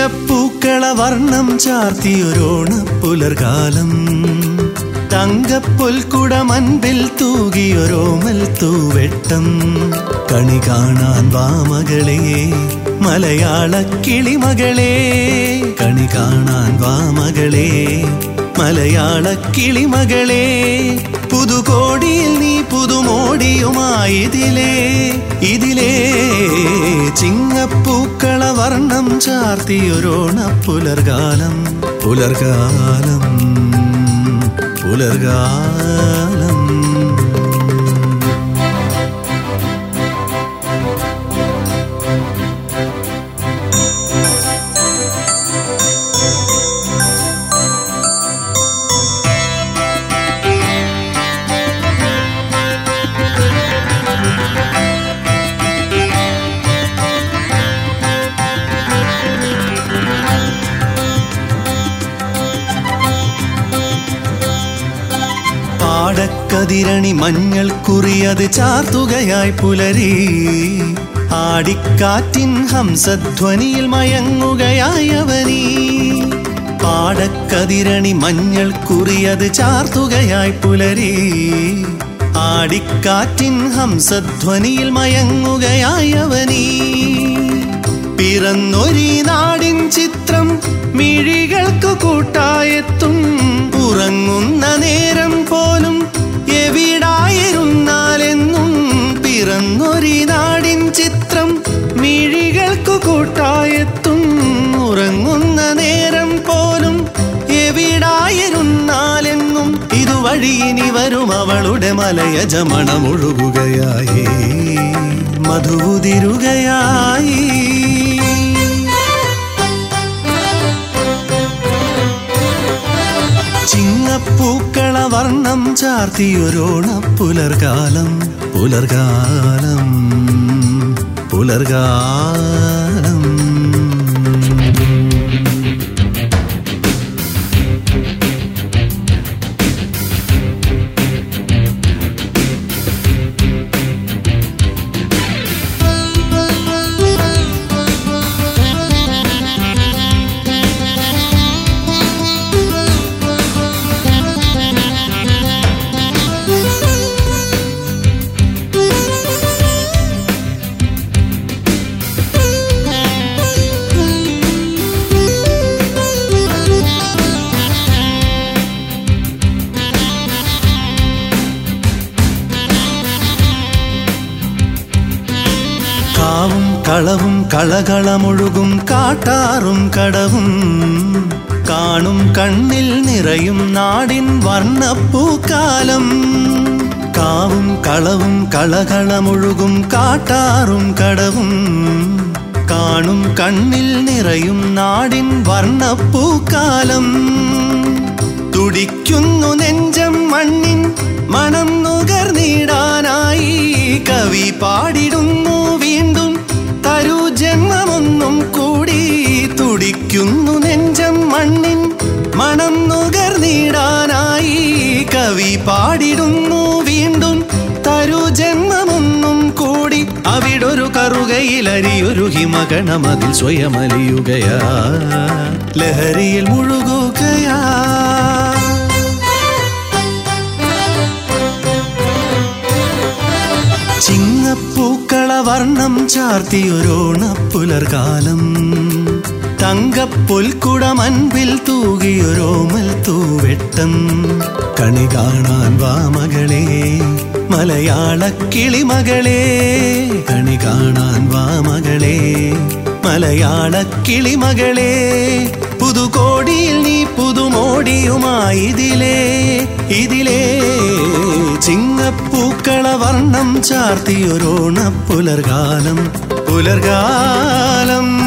ചിങ്ങപ്പൂക്കള വർണ്ണം ചാർത്തിയൊരോണ പുലർകാലം തങ്കപ്പൊൽക്കുട മൻപിൽ തൂകിയൊരോമൽ തൂവെട്ടം കണി കാണാൻ വാമകളെ മലയാള കിളിമകളെ കണി കാണാൻ വാമകളെ മലയാള കിളിമകളെ പുതുകോടിയിൽ നീ പുതുമോടിയുമായതിലേ ഇതിലേ ചിങ്ങപ്പൂക്കള വർണ്ണം ചാർത്തിയൊരോണ പുലർകാലം പുലർകാലം പുലർകാലം പാടക്കതിരണി മഞ്ഞൾ കുറിയത് ചാർത്തുകയായി പുലരി ആടിക്കാറ്റിൻ ഹംസധ്വനിയിൽ മയങ്ങുകയായി അവനീ പാടക്കതിരണി മഞ്ഞൾ കുറിയത് ചാർത്തുകയായി പുലരി ആടിക്കാറ്റിൻ ഹംസധ്വനിയിൽ മയങ്ങുകയായി അവനീ പിറന്നൊരീ നാടിൻ ചിത്രം മിഴികൾക്ക് കൂട്ടായെത്തും ഉറങ്ങുന്ന നേരം പോലും എവിടായിരുന്നാലെന്നും പിറന്നൊരീ നാടിൻ ചിത്രം മിഴികൾക്ക് കൂട്ടായെത്തും ഉറങ്ങുന്ന നേരം പോലും എവിടായിരുന്നാലെന്നും ഇതുവഴി ഇനി വരും അവളുടെ മലയജമണമൊഴുകുകയായി മധുതിരുകയായി ചിങ്ങപ്പൂക്കള വർണ്ണം ചാർത്തിയൊരോണ പുലർകാലം പുലർകാലം പുലർകാലം കാവും കളവും കളകളമൊഴുകും കാട്ടാറും കടവും കാണും കണ്ണിൽ നിറയും നാടിൻ വർണ്ണപ്പൂക്കാലം കാവും കളവും കളകളമൊഴുകും കാട്ടാറും കടവും കാണും കണ്ണിൽ നിറയും നാടിൻ വർണ്ണപ്പൂക്കാലം തുടിക്കുന്നു നെഞ്ചം മണ്ണിൻ മണം നുകർന്നിടാനായി കവി പാടിടുന്നു വീണ്ടും തരൂ ജന്മമൊന്നും കൂടി തുടിക്കുന്നു നെഞ്ചം മണ്ണിൻ മണം നുകർന്നിടാനായി കവി പാടിടുന്നു വീണ്ടും തരൂ ജന്മമൊന്നും കൂടി അവിടൊരു കറുകയിലരിയൊരു ഹിമഗണമതിൽ സ്വയമലിയുകയാ ലഹരിയിൽ മുഴുകുകയാ ചിങ്ങപ്പൂക്കള വർണ്ണം ചാർത്തിയൊരോണ പുലർകാലം തങ്കപ്പൊൽക്കുട മൻപിൽ തൂകിയൊരോമൽ തൂവെട്ടം കണി കാണാൻ വാമകളെ മലയാള കിളിമകളെ കണി കാണാൻ വാമകളെ മലയാള കിളിമകളെ പുതുകോടിയിൽ നീ പുതുമോടിയുമായി ഇതിലേ ഇതിലേ ചിങ്ങപ്പൂക്കള വർണ്ണം ചാർത്തിയൊരോണ പുലർകാലം പുലർകാലം